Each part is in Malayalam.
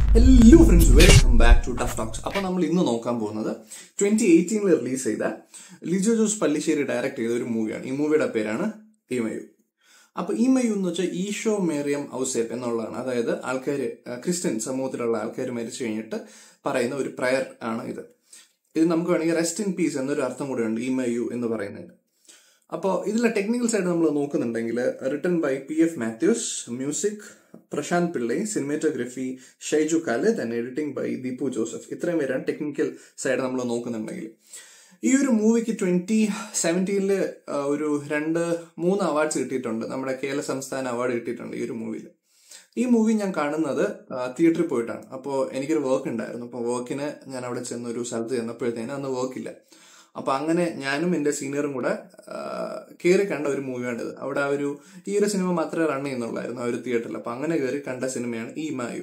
hello friends welcome back to tough talks അപ്പൊ നമ്മൾ ഇന്ന് നോക്കാൻ പോകുന്നത് ട്വന്റി എയ്റ്റീനിൽ റിലീസ് ചെയ്ത ലിജോ ജോസ് പള്ളിശ്ശേരി ഡയറക്ട് ചെയ്ത ഒരു മൂവിയാണ് ഈ മൂവിയുടെ പേരാണ് ഈമയു അപ്പൊ ഈമയു എന്ന് വെച്ചാൽ ഈശോ മേറിയം ഔസേപ്പ് എന്നുള്ളതാണ് അതായത് ആൾക്കാർ ക്രിസ്ത്യൻ സമൂഹത്തിലുള്ള ആൾക്കാർ മരിച്ചു കഴിഞ്ഞിട്ട് പറയുന്ന ഒരു പ്രയർ ആണ് ഇത് ഇത് നമുക്ക് വേണമെങ്കിൽ റെസ്റ്റ് ഇൻ പീസ് എന്നൊരു അർത്ഥം കൂടെയുണ്ട് ഈമയു എന്ന് പറയുന്നതിന് അപ്പോൾ ഇതിലെ ടെക്നിക്കൽ സൈഡ് നമ്മൾ നോക്കുന്നുണ്ടെങ്കിൽ written by P F Mathews music Prashant Pillai cinematography Shyju Kalathu and editing by Deepu Joseph ഇത്രയും പേരാണ് ടെക്നിക്കൽ സൈഡ് നമ്മൾ നോക്കുന്നുണ്ടെങ്കിൽ ഈ ഒരു മൂവിക്ക് ട്വന്റി സെവൻറ്റീനില് ഒരു രണ്ട് മൂന്ന് അവാർഡ്സ് കിട്ടിയിട്ടുണ്ട് നമ്മുടെ കേരള സംസ്ഥാന അവാർഡ് കിട്ടിയിട്ടുണ്ട് ഈ ഒരു മൂവിയിൽ ഈ മൂവി ഞാൻ കാണുന്നത് തിയേറ്ററിൽ പോയിട്ടാണ് അപ്പോൾ എനിക്കൊരു വർക്ക് ഉണ്ടായിരുന്നു അപ്പോൾ വർക്കിന് ഞാൻ അവിടെ ചെന്ന് ഒരു സ്ഥലത്ത് ചെന്നപ്പോഴത്തേന് അന്ന് വർക്കില്ല അപ്പൊ അങ്ങനെ ഞാനും എന്റെ സീനിയറും കൂടെ കയറി കണ്ട ഒരു മൂവിയാണിത് അവിടെ ആ ഒരു ഈ ഒരു സിനിമ മാത്രമേ റൺ ചെയ്യുന്നുള്ളായിരുന്നു ആ ഒരു തിയേറ്ററിൽ അപ്പൊ അങ്ങനെ കയറി കണ്ട സിനിമയാണ് ഈ മായു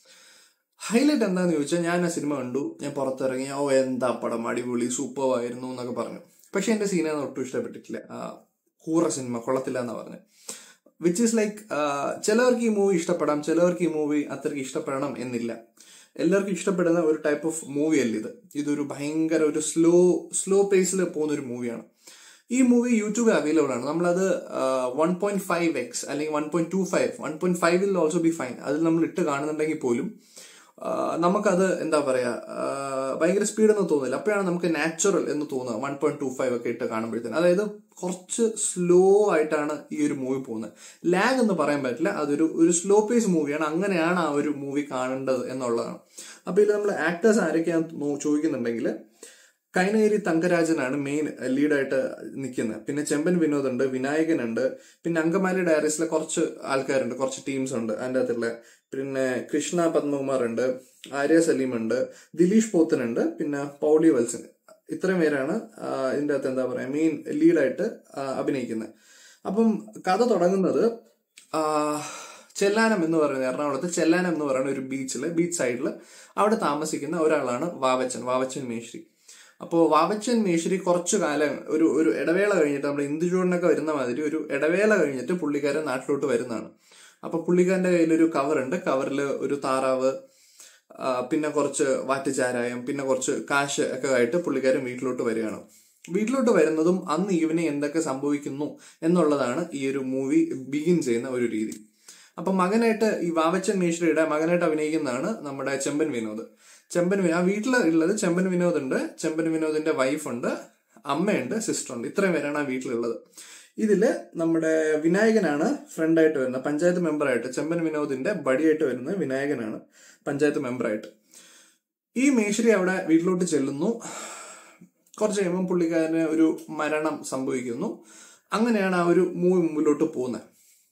ഹൈലൈറ്റ് എന്താന്ന് ചോദിച്ചാൽ ഞാൻ ആ സിനിമ കണ്ടു ഞാൻ പുറത്തിറങ്ങി ഓ എന്താ പടം അടിപൊളി സൂപ്പർ ആയിരുന്നു എന്നൊക്കെ പറഞ്ഞു പക്ഷെ എന്റെ സീനെ ഒട്ടും ഇഷ്ടപ്പെട്ടിട്ടില്ല കൂറ സിനിമ കൊള്ളത്തില്ല എന്നാ പറഞ്ഞു വിച്ച് ഈസ് ലൈക്ക് ചിലവർക്ക് ഈ മൂവി ഇഷ്ടപ്പെടാം ചിലവർക്ക് ഈ മൂവി അത്രയ്ക്ക് ഇഷ്ടപ്പെടണം എന്നില്ല എല്ലാവർക്കും ഇഷ്ടപ്പെടുന്ന ഒരു ടൈപ്പ് ഓഫ് മൂവി അല്ല ഇത് ഇതൊരു ഭയങ്കര ഒരു സ്ലോ സ്ലോ പേസിൽ പോകുന്ന ഒരു മൂവിയാണ് ഈ മൂവി യൂട്യൂബിൽ അവൈലബിൾ ആണ് നമ്മളത് വൺ പോയിന്റ് ഫൈവ് എക്സ് അല്ലെങ്കിൽ one point two five one point five will also be fine അതിൽ നമ്മൾ ഇട്ട് കാണുന്നുണ്ടെങ്കിൽ പോലും നമുക്കത് എന്താ പറയാ ഭയങ്കര സ്പീഡ് എന്ന് തോന്നില്ല അപ്പോഴാണ് നമുക്ക് നാച്ചുറൽ എന്ന് തോന്നുക വൺ പോയിന്റ് ടു ഫൈവ് ഒക്കെ ഇട്ട് കാണുമ്പോഴത്തേന് അതായത് കുറച്ച് സ്ലോ ആയിട്ടാണ് ഈ ഒരു മൂവി പോകുന്നത് ലാഗ് എന്ന് പറയാൻ പറ്റില്ല അതൊരു ഒരു സ്ലോ പേസ് മൂവിയാണ് അങ്ങനെയാണ് ആ ഒരു മൂവി കാണേണ്ടത് എന്നുള്ളതാണ് അപ്പൊ ഇതിൽ നമ്മൾ ആക്ടേഴ്സ് ആരൊക്കെയാന്ന് ചോദിക്കുന്നുണ്ടെങ്കിൽ കൈനേരി തങ്കരാജനാണ് മെയിൻ ലീഡായിട്ട് നിൽക്കുന്നത് പിന്നെ ചെമ്പൻ വിനോദ് ഉണ്ട് വിനായകനുണ്ട് പിന്നെ അങ്കമാലി ഡയറീസിലെ കുറച്ച് ആൾക്കാരുണ്ട് കുറച്ച് ടീംസ് ഉണ്ട് അതിൻ്റെ അകത്തുള്ള പിന്നെ കൃഷ്ണ പത്മകുമാർ ഉണ്ട് ആര്യ സലീം ഉണ്ട് ദിലീഷ് പോത്തനുണ്ട് പിന്നെ പൗളി വത്സൻ ഇത്രയും പേരാണ് ഇതിൻ്റെ അകത്ത് എന്താ പറയാ മെയിൻ ലീഡായിട്ട് അഭിനയിക്കുന്നത് അപ്പം കഥ തുടങ്ങുന്നത് ചെല്ലാനം എന്ന് പറയുന്നത് എറണാകുളത്ത് ചെല്ലാനം എന്ന് പറയുന്ന ഒരു ബീച്ചിൽ ബീച്ച് സൈഡിൽ അവിടെ താമസിക്കുന്ന ഒരാളാണ് വാവച്ചൻ വാവച്ചൻ മേശ്രി അപ്പോൾ വാവച്ചൻ മേശ്രി കുറച്ചു കാലം ഒരു ഒരു ഇടവേള കഴിഞ്ഞിട്ട് നമ്മുടെ ഇന്ദുചൂടിനൊക്കെ വരുന്ന മാതിരി ഒരു ഇടവേള കഴിഞ്ഞിട്ട് പുള്ളിക്കാരൻ നാട്ടിലോട്ട് വരുന്നതാണ് അപ്പൊ പുള്ളിക്കാരന്റെ കയ്യിലൊരു കവറുണ്ട് കവറിൽ ഒരു താറാവ് പിന്നെ കുറച്ച് വാറ്റുചാരായം പിന്നെ കുറച്ച് കാശ് ഒക്കെ ആയിട്ട് പുള്ളിക്കാരൻ വീട്ടിലോട്ട് വരികയാണ് വീട്ടിലോട്ട് വരുന്നതും അന്ന് ഈവനിങ് എന്തൊക്കെ സംഭവിക്കുന്നു എന്നുള്ളതാണ് ഈ ഒരു മൂവി ബിഗിൻ ചെയ്യുന്ന ഒരു രീതി അപ്പൊ മകനായിട്ട് ഈ വാവച്ചൻ മേശ്രിയുടെ മകനായിട്ട് അഭിനയിക്കുന്നതാണ് നമ്മുടെ ചെമ്പൻ വിനോദ് ചെമ്പൻ ആ വീട്ടിൽ ഉള്ളത് ചെമ്പൻ വിനോദ് ഉണ്ട് ചെമ്പൻ വിനോദിന്റെ വൈഫുണ്ട് അമ്മയുണ്ട് സിസ്റ്റർ ഉണ്ട് ഇത്രയും പേരാണ് ആ വീട്ടിലുള്ളത് ഇതില് നമ്മുടെ വിനായകനാണ് ഫ്രണ്ടായിട്ട് വരുന്നത് പഞ്ചായത്ത് മെമ്പറായിട്ട് ചെമ്പൻ വിനോദിന്റെ ബടിയായിട്ട് വരുന്നത് വിനായകനാണ് പഞ്ചായത്ത് മെമ്പറായിട്ട് ഈ മേശ്രി അവിടെ വീട്ടിലോട്ട് ചെല്ലുന്നു കുറച്ച് കഴിയുമ്പോൾ പുള്ളിക്കാരന് ഒരു മരണം സംഭവിക്കുന്നു അങ്ങനെയാണ് ആ ഒരു മൂവി മുമ്പിലോട്ട് പോകുന്നത്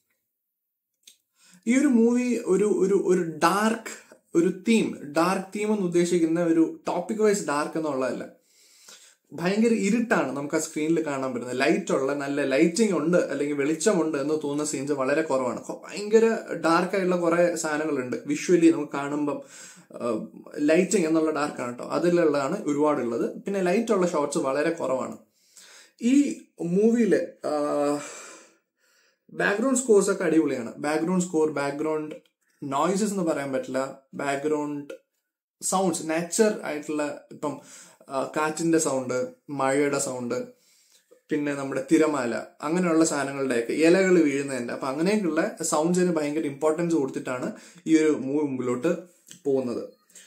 ഈ ഒരു മൂവി ഒരു ഒരു ഒരു ഡാർക്ക് ഒരു തീം ഡാർക്ക് തീം എന്ന് ഉദ്ദേശിക്കുന്ന ഒരു ടോപ്പിക് വൈസ് ഡാർക്ക് എന്നുള്ളതല്ല ഭയങ്കര ഇരുട്ടാണ് നമുക്ക് ആ സ്ക്രീനിൽ കാണാൻ പറ്റുന്നത് ലൈറ്റ് ഉള്ള നല്ല ലൈറ്റിംഗ് ഉണ്ട് അല്ലെങ്കിൽ വെളിച്ചമുണ്ട് എന്ന് തോന്നുന്ന സീൻസ് വളരെ കുറവാണ് ഭയങ്കര ഡാർക്ക് ആയിട്ടുള്ള കുറെ സാധനങ്ങളുണ്ട് വിഷ്വലി നമുക്ക് കാണുമ്പം ലൈറ്റിംഗ് എന്നുള്ള ഡാർക്കാണ് കേട്ടോ അതിലുള്ളതാണ് ഒരുപാടുള്ളത് പിന്നെ ലൈറ്റ് ഉള്ള ഷോട്ട്സ് വളരെ കുറവാണ് ഈ മൂവിയില് ബാക്ക്ഗ്രൗണ്ട് സ്കോർസ് ഒക്കെ അടിപൊളിയാണ് ബാക്ക്ഗ്രൗണ്ട് സ്കോർ ബാക്ക്ഗ്രൗണ്ട് നോയ്സസ് എന്ന് പറയാൻ പറ്റില്ല ബാക്ക്ഗ്രൗണ്ട് സൗണ്ട്സ് നാച്ചർ ആയിട്ടുള്ള ഇപ്പം കാറ്റിന്റെ സൗണ്ട് മഴയുടെ സൗണ്ട് പിന്നെ നമ്മുടെ തിരമാല അങ്ങനെയുള്ള സാധനങ്ങളുടെയൊക്കെ ഇലകൾ വീഴുന്നതിന്റെ അപ്പൊ അങ്ങനെയൊക്കെയുള്ള സൗണ്ട്സിന് ഭയങ്കര ഇമ്പോർട്ടൻസ് കൊടുത്തിട്ടാണ് ഈ ഒരു മൂവി മുമ്പിലോട്ട് പോകുന്നത്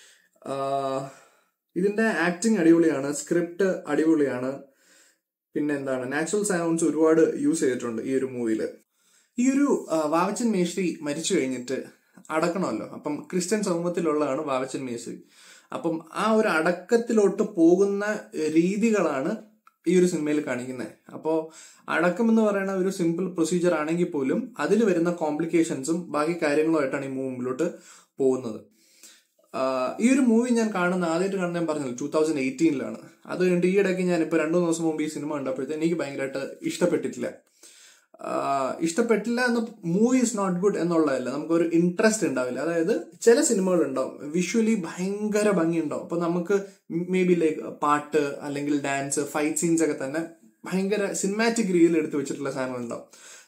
ഇതിന്റെ ആക്ടിങ് അടിപൊളിയാണ് സ്ക്രിപ്റ്റ് അടിപൊളിയാണ് പിന്നെ എന്താണ് നാച്ചുറൽ സൗണ്ട്സ് ഒരുപാട് യൂസ് ചെയ്തിട്ടുണ്ട് ഈ ഒരു മൂവിയിൽ ഈ ഒരു വാവച്ചൻ മേശ്രി മരിച്ചു കഴിഞ്ഞിട്ട് അടക്കണമല്ലോ അപ്പം ക്രിസ്ത്യൻ സമൂഹത്തിലുള്ളതാണ് വാവച്ചൻ മേശ്രി അപ്പം ആ ഒരു അടക്കത്തിലോട്ട് പോകുന്ന രീതികളാണ് ഈ ഒരു സിനിമയിൽ കാണിക്കുന്നത് അപ്പോൾ അടക്കം എന്ന് പറയുന്ന ഒരു സിമ്പിൾ പ്രൊസീജിയർ ആണെങ്കിൽ പോലും അതിൽ വരുന്ന കോംപ്ലിക്കേഷൻസും ബാക്കി കാര്യങ്ങളുമായിട്ടാണ് ഈ മൂവി മുമ്പിലോട്ട് പോകുന്നത് ഈ ഒരു മൂവി ഞാൻ കാണുന്ന ആദ്യമായിട്ട് കാണുന്ന ഞാൻ പറഞ്ഞല്ലോ ടൂ തൗസൻഡ് എയ്റ്റീനിലാണ് അത് കഴിഞ്ഞിട്ട് ഈ ഇടയ്ക്ക് ഞാൻ ഇപ്പോൾ രണ്ടു ദിവസം മുമ്പ് ഈ സിനിമ കണ്ടപ്പോഴത്തേക്ക് എനിക്ക് ഭയങ്കരമായിട്ട് ഇഷ്ടപ്പെട്ടിട്ടില്ല ഇഷ്ടപ്പെട്ടില്ല എന്ന് മൂവി ഇസ് നോട്ട് ഗുഡ് എന്നുള്ളതല്ല നമുക്കൊരു ഇൻട്രസ്റ്റ് ഉണ്ടാവില്ല അതായത് ചില സിനിമകൾ ഉണ്ടാവും വിഷ്വലി ഭയങ്കര ഭംഗി ഉണ്ടാവും അപ്പൊ നമുക്ക് മേ ബി ലൈക്ക് പാട്ട് അല്ലെങ്കിൽ ഡാൻസ് ഫൈറ്റ് സീൻസ് ഒക്കെ തന്നെ ഭയങ്കര സിനിമാറ്റിക് രീതിയിൽ എടുത്തു വെച്ചിട്ടുള്ള സാധനങ്ങൾ ഉണ്ടാവും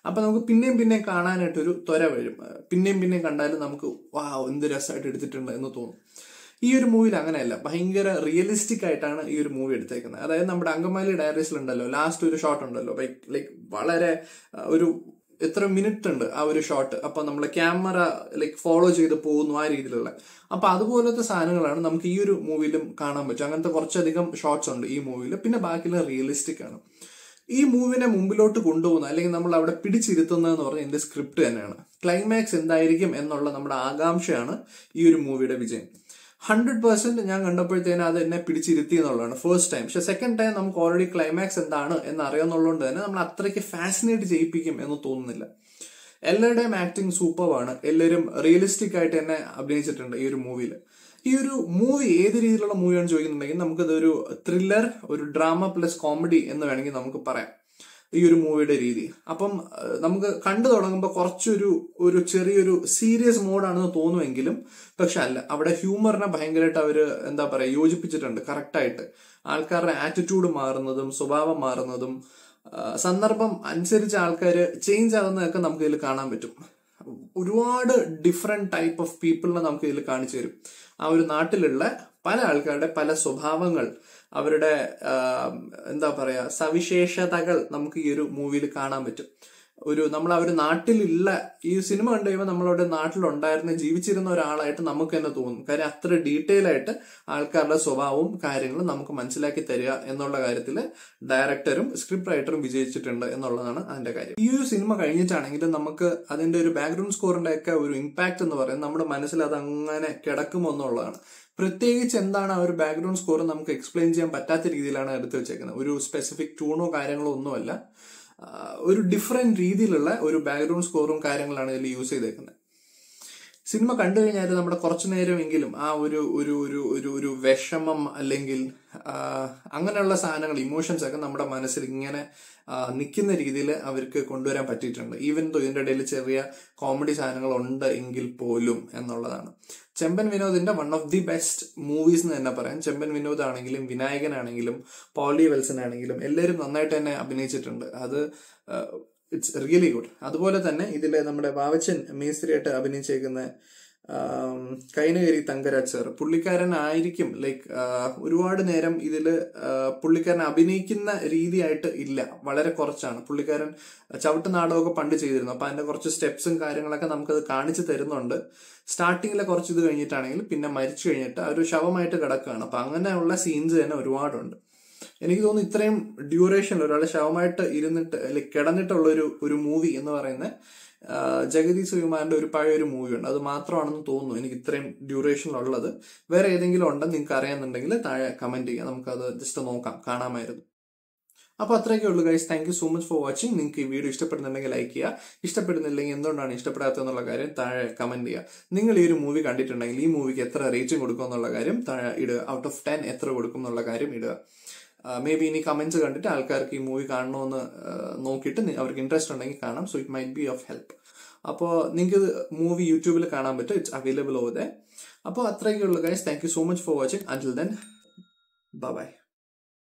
അപ്പൊ നമുക്ക് പിന്നെയും പിന്നെയും കാണാനായിട്ടൊരു ത്വര വരും പിന്നെയും പിന്നെയും കണ്ടാലും നമുക്ക് വാ എന്ത് രസമായിട്ട് എടുത്തിട്ടുണ്ട് എന്ന് തോന്നും ഈ ഒരു മൂവിയിൽ അങ്ങനെയല്ല ഭയങ്കര റിയലിസ്റ്റിക് ആയിട്ടാണ് ഈ ഒരു മൂവി എടുത്തേക്കുന്നത് അതായത് നമ്മുടെ അങ്കമാലി ഡയറീസിൽ ഉണ്ടല്ലോ ലാസ്റ്റ് ഒരു ഷോട്ട് ഉണ്ടല്ലോ ലൈക്ക് ലൈക്ക് വളരെ ആ, ഒരു എത്ര മിനിറ്റ് ഉണ്ട് ആ ഒരു ഷോട്ട് അപ്പൊ നമ്മളെ ക്യാമറ ലൈക്ക് ഫോളോ ചെയ്ത് പോകുന്നു ആ രീതിയിലുള്ള അപ്പൊ അതുപോലത്തെ സാധനങ്ങളാണ് നമുക്ക് ഈ ഒരു മൂവിയിലും കാണാൻ പറ്റും അങ്ങനത്തെ കുറച്ചധികം ഷോട്ട്സ് ഉണ്ട് ഈ മൂവിയിൽ പിന്നെ ബാക്കിയെല്ലാം റിയലിസ്റ്റിക് ആണ് ഈ മൂവിനെ മുമ്പിലോട്ട് കൊണ്ടുപോകുന്ന അല്ലെങ്കിൽ നമ്മൾ അവിടെ പിടിച്ചിരുത്തുന്നതെന്ന് പറഞ്ഞാൽ ഇതിന്റെ സ്ക്രിപ്റ്റ് തന്നെയാണ് ക്ലൈമാക്സ് എന്തായിരിക്കും എന്നുള്ള നമ്മുടെ ആകാംക്ഷയാണ് ഈ ഒരു മൂവിയുടെ വിജയം ഹൺഡ്രഡ് പെർസെന്റ് ഞാൻ കണ്ടപ്പോഴത്തേനും അത് എന്നെ പിടിച്ചിരുത്തി എന്നുള്ളതാണ് ഫസ്റ്റ് ടൈം പക്ഷെ സെക്കൻഡ് ടൈം നമുക്ക് ഓൾറെഡി ക്ലൈമാക്സ് എന്താണ് എന്ന് അറിയാവുന്നതുകൊണ്ട് തന്നെ നമ്മൾ അത്രയ്ക്ക് ഫാസിനേറ്റ് ചെയ്യിപ്പിക്കും എന്ന് തോന്നുന്നില്ല എല്ലാവരുടെയും ആക്ടിങ് സൂപ്പറാണ് എല്ലാവരും റിയലിസ്റ്റിക് ആയിട്ട് തന്നെ അഭിനയിച്ചിട്ടുണ്ട് ഈ ഒരു മൂവിയിൽ ഈ ഒരു മൂവി ഏത് രീതിയിലുള്ള മൂവിയാണ് ചോദിക്കുന്നുണ്ടെങ്കിൽ നമുക്കത് ഒരു ത്രില്ലർ ഒരു ഡ്രാമ പ്ലസ് കോമഡി എന്ന് വേണമെങ്കിൽ നമുക്ക് പറയാം ഈ ഒരു മൂവിയുടെ രീതി അപ്പം അഹ് നമുക്ക് കണ്ടു തുടങ്ങുമ്പോൾ കുറച്ചൊരു ഒരു ചെറിയൊരു സീരിയസ് മോഡാണെന്ന് തോന്നുമെങ്കിലും പക്ഷെ അല്ല അവിടെ ഹ്യൂമറിനെ ഭയങ്കരമായിട്ട് അവര് എന്താ പറയാ യോജിപ്പിച്ചിട്ടുണ്ട് കറക്റ്റായിട്ട് ആൾക്കാരുടെ ആറ്റിറ്റ്യൂഡ് മാറുന്നതും സ്വഭാവം മാറുന്നതും ആ, സന്ദർഭം അനുസരിച്ച് ആൾക്കാർ ചേഞ്ച് ആകുന്നതൊക്കെ നമുക്ക് ഇതിൽ കാണാൻ പറ്റും ഒരുപാട് ഡിഫറെന്റ് ടൈപ്പ് ഓഫ് പീപ്പിളിനെ നമുക്ക് ഇതിൽ കാണിച്ചു തരും ആ ഒരു നാട്ടിലുള്ള പല ആൾക്കാരുടെ പല സ്വഭാവങ്ങൾ അവരുടെ ആ, എന്താ പറയാ സവിശേഷതകൾ നമുക്ക് ഈ ഒരു മൂവിയിൽ കാണാൻ പറ്റും ഒരു നമ്മൾ ആ ഒരു നാട്ടിലുള്ള ഈ സിനിമ കണ്ടു കഴിയുമ്പോൾ നമ്മളവിടെ നാട്ടിലുണ്ടായിരുന്ന ജീവിച്ചിരുന്ന ഒരാളായിട്ട് നമുക്ക് തന്നെ തോന്നും കാര്യം അത്ര ഡീറ്റെയിൽ ആയിട്ട് ആൾക്കാരുടെ സ്വഭാവവും കാര്യങ്ങളും നമുക്ക് മനസ്സിലാക്കി തരിക എന്നുള്ള കാര്യത്തിൽ ഡയറക്ടറും സ്ക്രിപ്റ്റ് റൈറ്ററും വിജയിച്ചിട്ടുണ്ട് എന്നുള്ളതാണ് അതിന്റെ കാര്യം ഈ ഒരു സിനിമ കഴിഞ്ഞിട്ടാണെങ്കിലും നമുക്ക് അതിന്റെ ഒരു ബാക്ക്ഗ്രൗണ്ട് സ്കോറിന്റെ ഒക്കെ ഒരു ഇമ്പാക്ട് എന്ന് പറയുന്നത് നമ്മുടെ മനസ്സിൽ അത് അങ്ങനെ കിടക്കുമോ എന്നുള്ളതാണ് പ്രത്യേകിച്ച് എന്താണ് ആ ഒരു ബാക്ക്ഗ്രൗണ്ട് സ്കോർ നമുക്ക് എക്സ്പ്ലെയിൻ ചെയ്യാൻ പറ്റാത്ത രീതിയിലാണ് എടുത്തു വെച്ചേക്കുന്നത് ഒരു സ്പെസിഫിക് ട്യൂണോ കാര്യങ്ങളോ ഒന്നുമല്ല ആ, ഒരു ഡിഫറെന്റ് രീതിയിലുള്ള ഒരു ബാക്ക്ഗ്രൗണ്ട് സ്കോറും കാര്യങ്ങളാണ് ഇതിൽ യൂസ് ചെയ്തേക്കുന്നത് സിനിമ കണ്ടു കഴിഞ്ഞാൽ നമ്മുടെ കുറച്ചു നേരമെങ്കിലും ആ ഒരു ഒരു ഒരു ഒരു ഒരു വിഷമം അല്ലെങ്കിൽ ആ, അങ്ങനെയുള്ള സാധനങ്ങൾ ഇമോഷൻസ് ഒക്കെ നമ്മുടെ മനസ്സിൽ ഇങ്ങനെ നിൽക്കുന്ന രീതിയിൽ അവർക്ക് കൊണ്ടുവരാൻ പറ്റിയിട്ടുണ്ട് ഈവൻ തോ ഇതിന്റെ ഇടയിൽ ചെറിയ കോമഡി സാധനങ്ങൾ ഉണ്ട് എങ്കിൽ പോലും എന്നുള്ളതാണ് ചെമ്പൻ വിനോദിന്റെ one of the best movies എന്ന് തന്നെ പറയാം ചെമ്പൻ വിനോദ് ആണെങ്കിലും വിനായകനാണെങ്കിലും പോളി വെൽസൺ ആണെങ്കിലും എല്ലാവരും നന്നായിട്ട് തന്നെ അഭിനയിച്ചിട്ടുണ്ട് അത് ഇറ്റ്സ് റിയലി ഗുഡ് അതുപോലെ തന്നെ ഇതിലെ നമ്മുടെ വാവച്ചൻ മേസ്ത്രിയായിട്ട് അഭിനയിച്ചേക്കുന്ന ആം, കൈനകരി തങ്കരാജ് സർ പുള്ളിക്കാരൻ ആയിരിക്കും ലൈക്ക് ഒരുപാട് നേരം ഇതിൽ പുള്ളിക്കാരൻ അഭിനയിക്കുന്ന രീതിയായിട്ട് ഇല്ല വളരെ കുറച്ചാണ് പുള്ളിക്കാരൻ ചവിട്ട് നാടകമൊക്കെ പണ്ട് ചെയ്തിരുന്നു അപ്പൊ അതിന്റെ കുറച്ച് സ്റ്റെപ്സും കാര്യങ്ങളൊക്കെ നമുക്കത് കാണിച്ചു തരുന്നുണ്ട് സ്റ്റാർട്ടിങ്ങിലെ കുറച്ച് ഇത് കഴിഞ്ഞിട്ടാണെങ്കിൽ പിന്നെ മരിച്ചു കഴിഞ്ഞിട്ട് ആ ഒരു ശവമായിട്ട് കിടക്കുകയാണ് അപ്പൊ അങ്ങനെയുള്ള സീൻസ് തന്നെ ഒരുപാടുണ്ട് എനിക്ക് തോന്നുന്നു ഇത്രയും ഡ്യൂറേഷൻ ഒരാളെ ശവമായിട്ട് ഇരുന്നിട്ട് അല്ലെങ്കിൽ കിടന്നിട്ടുള്ള ഒരു ഒരു മൂവി എന്ന് പറയുന്ന ആ, ജഗതി ശ്രീകുമാറിന്റെ ഒരു പഴയ ഒരു മൂവി ഉണ്ട് അത് മാത്രമാണെന്ന് തോന്നുന്നു എനിക്ക് ഇത്രയും ഡ്യൂറേഷനിലുള്ളത് വേറെ ഏതെങ്കിലും ഉണ്ടെന്ന് നിങ്ങൾക്ക് അറിയാന്നുണ്ടെങ്കിൽ താഴെ കമന്റ് ചെയ്യാം നമുക്കത് ജസ്റ്റ് നോക്കാം കാണാമായിരുന്നു അപ്പൊ അത്രയൊക്കെ ഉള്ളൂ guys thank you so much for watching നിങ്ങൾക്ക് ഈ വീഡിയോ ഇഷ്ടപ്പെടുന്നുണ്ടെങ്കിൽ ലൈക്ക് ചെയ്യുക ഇഷ്ടപ്പെടുന്നില്ലെങ്കിൽ എന്തുകൊണ്ടാണ് ഇഷ്ടപ്പെടാത്തതെന്നുള്ള കാര്യം താഴെ കമന്റ് ചെയ്യുക നിങ്ങൾ ഈ ഒരു മൂവി കണ്ടിട്ടുണ്ടെങ്കിൽ ഈ മൂവിക്ക് എത്ര റേറ്റിംഗ് കൊടുക്കും എന്നുള്ള കാര്യം താഴെ ഇടുക ഔട്ട് ഓഫ് ടെൻ എത്ര കൊടുക്കും എന്നുള്ള കാര്യം ഇടുക മേ ബി ഇനി കമന്റ്സ് കണ്ടിട്ട് ആൾക്കാർക്ക് ഈ മൂവി കാണണമെന്ന് ആ, നോക്കിയിട്ട് നി- അവർക്ക് ഇൻട്രസ്റ്റ് ഉണ്ടെങ്കിൽ കാണാം so it might be of help അപ്പോൾ നിങ്ങൾക്ക് മൂവി യൂട്യൂബിൽ കാണാൻ പറ്റും ഇറ്റ്സ് അവൈലബിൾ ഓവർ ദ അപ്പോൾ അത്രയൊക്കെ ഉള്ളൂ guys thank you so much for watching until then by